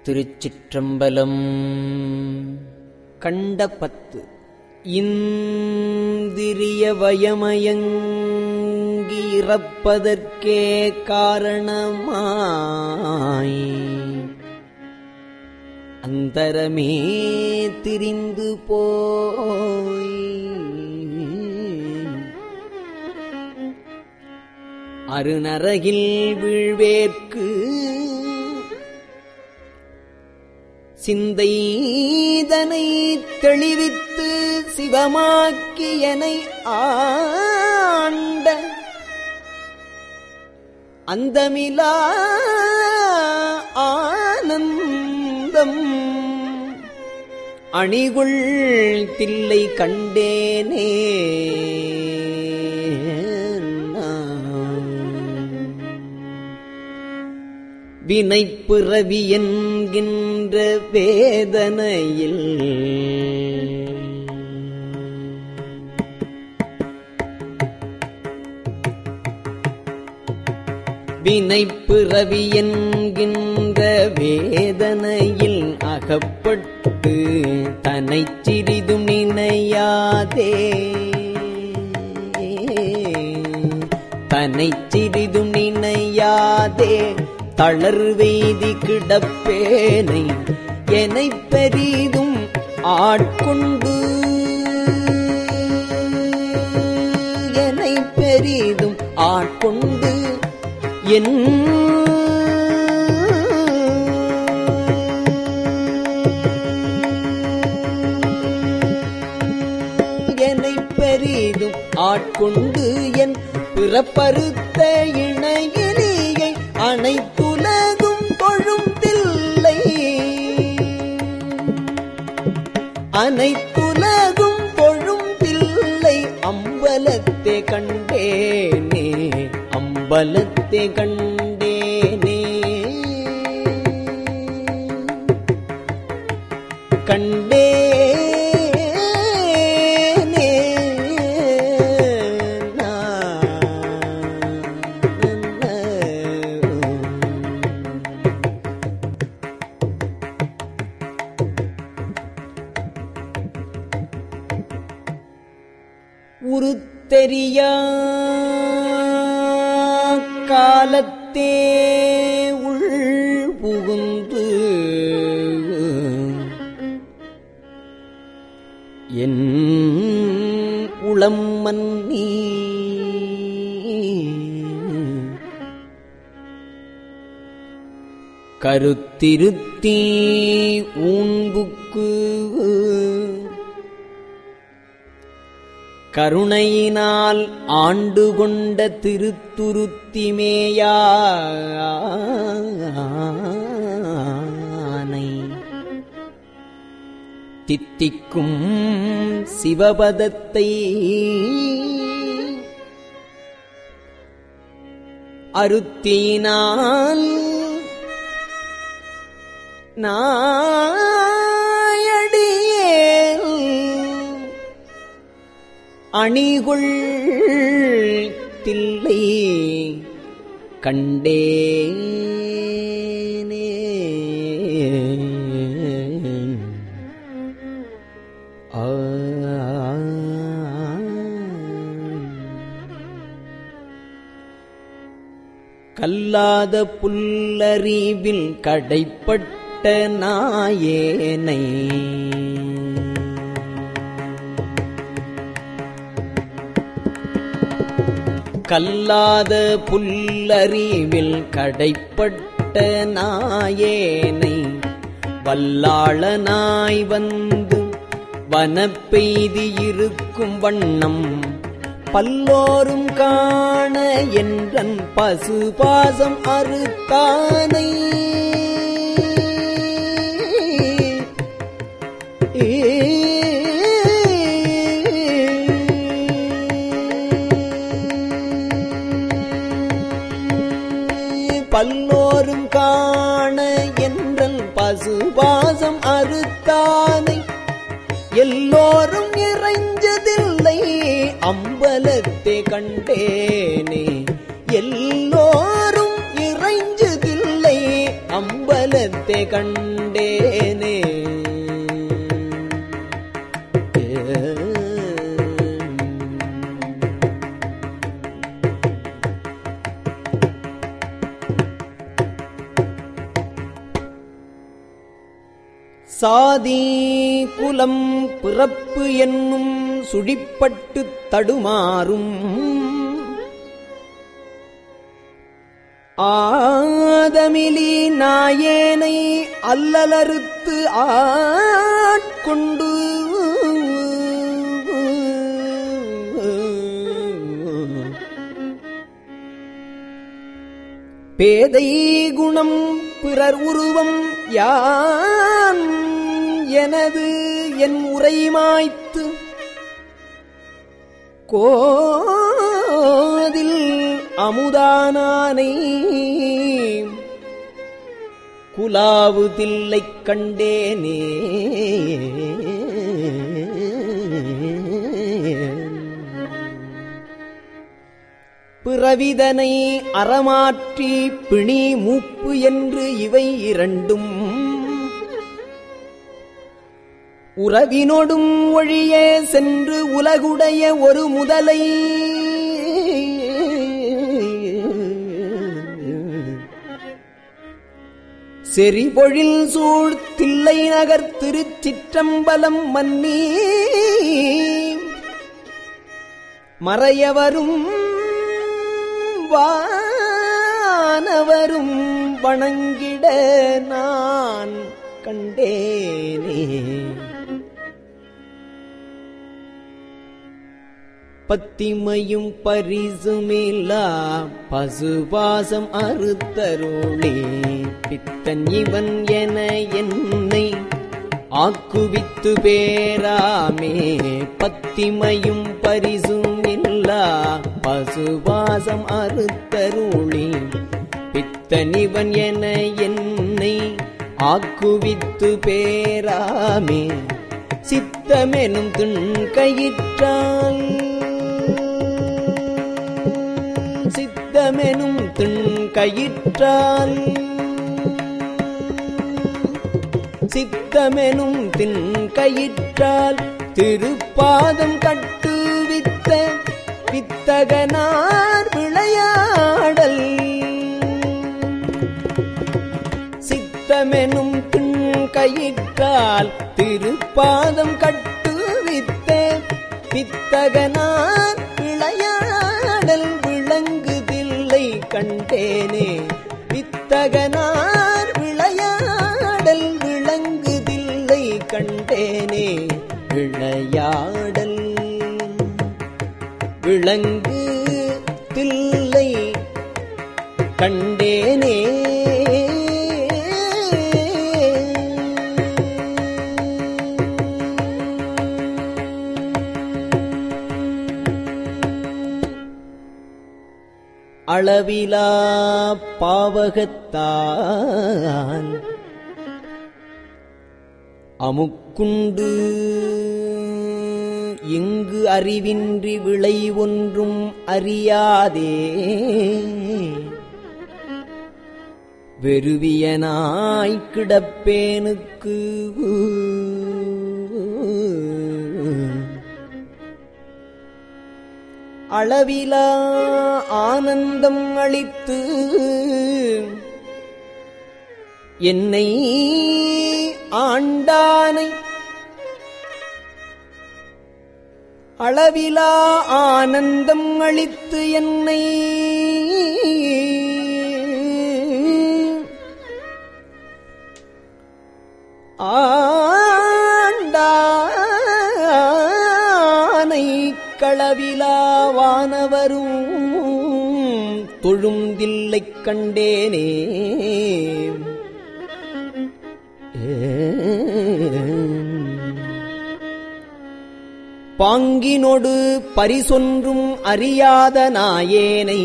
திருச்சிற்றம்பலம் கண்ட பத்து இந்திரிய வயமயங்கி இறப்பதற்கே காரணமாய் அந்தரமே திரிந்து போய் அருநரகில் வீழ்வேற்கு சிந்தைதனை தெளிவித்து சிவமாக்கியனை ஆண்ட அந்தமிலா ஆனந்தம் அணிகுள் தில்லை கண்டேனே வினைப்பிறவி என்கின்ற வேதனையில் வினைப்பிறவி என்கின்ற வேதனையில் அகப்பட்டு தனை சிறிதும் நினையாதே தனை சிறிதும் நினையாதே தளர்வெய்தி கிடப்பேனை என்னை பெரிதும் ஆட்கொண்டு என்னை பெரிதும் ஆட்கொண்டு என் என்னை பெரிதும் ஆட்கொண்டு என் பிறப்பறுத்த இணையிலியை அனைத்துலகும் தொழும் தில்லை அனைத்துலகும் தொழும் தில்லை அம்பலத்தே கண்டேனே அம்பலத்தே கண்டேனே கண்டேனே உருத்தெரியா காலத்தே உள் புகுந்து என் உளம் மன்னி கருத்திருத்தீ ஊன்புக்கு கருணையினால் ஆண்டு கொண்ட திருத்துருத்திமேயானை தித்திக்கும் சிவபதத்தை அருத்தினால் நாயடியேல் அணிகுள் தில்லை கண்டேனே ஆ கல்லாத புல்லறிவில் கடைப்பட்ட நாயேனை கல்லாத புல்லறிவில் கடைப்பட்ட நாயேனை வல்லாளனாய் வந்து வனப்பெய்தி இருக்கும் வண்ணம் பல்லோரும் காண என்றன் பசுபாசம் அறுத்தானை பல்லோரும் காண என்றல் பசுபாசம் அறுத்தானை எல்லோரும் இறைஞ்சதில்லை அம்பலத்தை கண்டேனே எல்லோரும் இறைஞ்சதில்லை அம்பல உள்ளத்தே கண்டேனே சாதி குலம் பிறப்பு என்னும் சுழிப்பட்டு தடுமாறும் ஆதமிலி நாயேனை அல்லலறுத்து ஆட்கொண்டு பேதை குணம் பிறர் உருவம் யான் எனது என் உரைமாய்த்து கோதில் அமுதானானை குலாவு தில்லைக் கண்டேனே பிறவிதனை அறமாற்றி பிணி மூப்பு என்று இவை இரண்டும் உறவினொடும் ஒழியே சென்று உலகுடைய ஒரு முதலை செறிபொழில் சூழ் தில்லை நகர் திருச்சிற்றம்பலம் மன்னி மறையவரும் வானவரும் வணங்கிட நான் கண்டேனே பத்திமையும் பரிசுமில்லா பசுபாசம் அறுத்தருளே பித்தன் இவன் என என்னை ஆக்குவித்து பேராமே பத்திமையும் பரிசுமில்லா பசுபாசம் அறுத்தருளே பித்தனிவன் என என்னை ஆக்குவித்து பேராமே சித்தமெனும் துண் கயிற்றால் சித்தமெனும் துண் கயிற்றால் சித்தமெனும் தின் கயிற்றால் திருப்பாதம் கட்டுவித்த வித்தகனார் விளையாடல் சித்தமெனும் தின் கயிற்றால் திருப்பாதம் கட்டுவித்த வித்தகனார் விளையாடல் விளங்குதில்லை கண்டேனே வித்தகனார் விளையாடல் விளங்குதில்லை கண்டேனே விளையாடல் விளங்கு தில்லை கண்டேனே அளவிலா பாவகத்தான் அமுக்குண்டு இங்கு அறிவின்றி விளை ஒன்றும் அறியாதே வெறுவியனாய் கிடப்பேனுக்கு அளவிலா ஆனந்தம் அளித்து என்னை ஆண்டானை அளவிலா ஆனந்தம் அளித்து என்னை ஆண்டானை களவிலாவானவரும் தொழுந்தில்லைக் கண்டேனே பாங்கினொடு பரிசொன்றும் அறியாத நாயேனை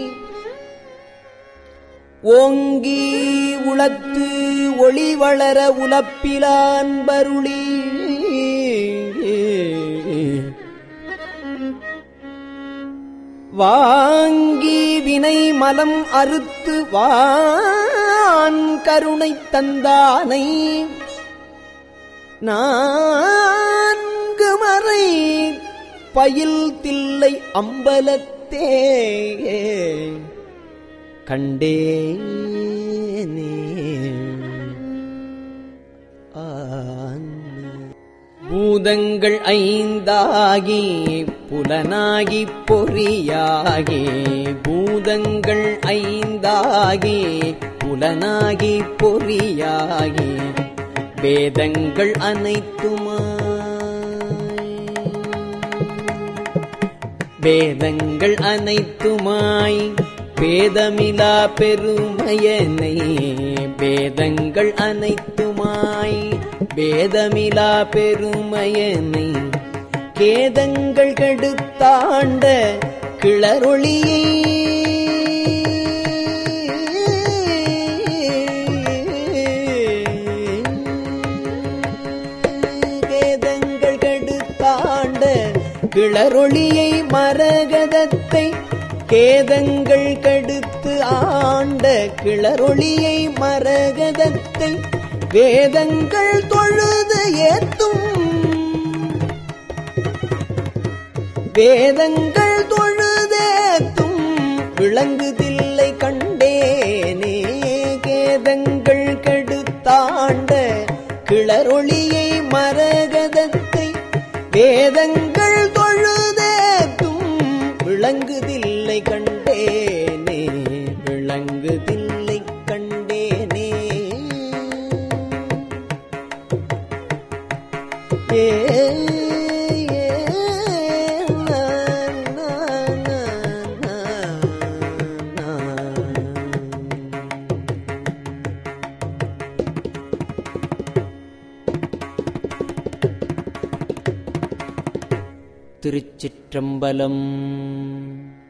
ஓங்கி உளத்து ஒளி வளர உலப்பிலான்பருளி வாங்கி வினை மலம் அறுத்து வானவரும் நான் கருணை தந்தானை நான்கு மறை பயில் தில்லை அம்பலத்தே கண்டேனே ஆன். பூதங்கள் ஐந்தாகி புலனாகி பொறியாகி பூதங்கள் ஐந்தாகி புலனாகி பொறியாகி வேதங்கள் அனைத்துமாய் வேதங்கள் அனைத்துமாய் பேதமிலா பெருமையனை வேதங்கள் அனைத்துமாய் வேதமிலா பெருமையனை கேதங்கள் கெடுத்தாண்ட கிளரொளியை கேதங்கள் கெடுத்தாண்ட கிளரொளியை மரகதத்தை கேதங்கள் கடுத்து ஆண்ட கிளரொளியை மரகதத்தை வேதங்கள் தொழுது ஏத்தும் வேதங்கள் தொழுதேத்தும் விளங்குதில்லை கண்டேனே கேதங்கள் கெடுத்தாண்ட கிளரொளியை மரகதத்தை வேதங்கள் தொழுதேத்தும் விளங்குதில்லை கண்டேனே விளங்குதில்லை கண்டேனே ஏ ஏ, நா, நா, நா, நா, நா. திருச்சிற்றம்பலம்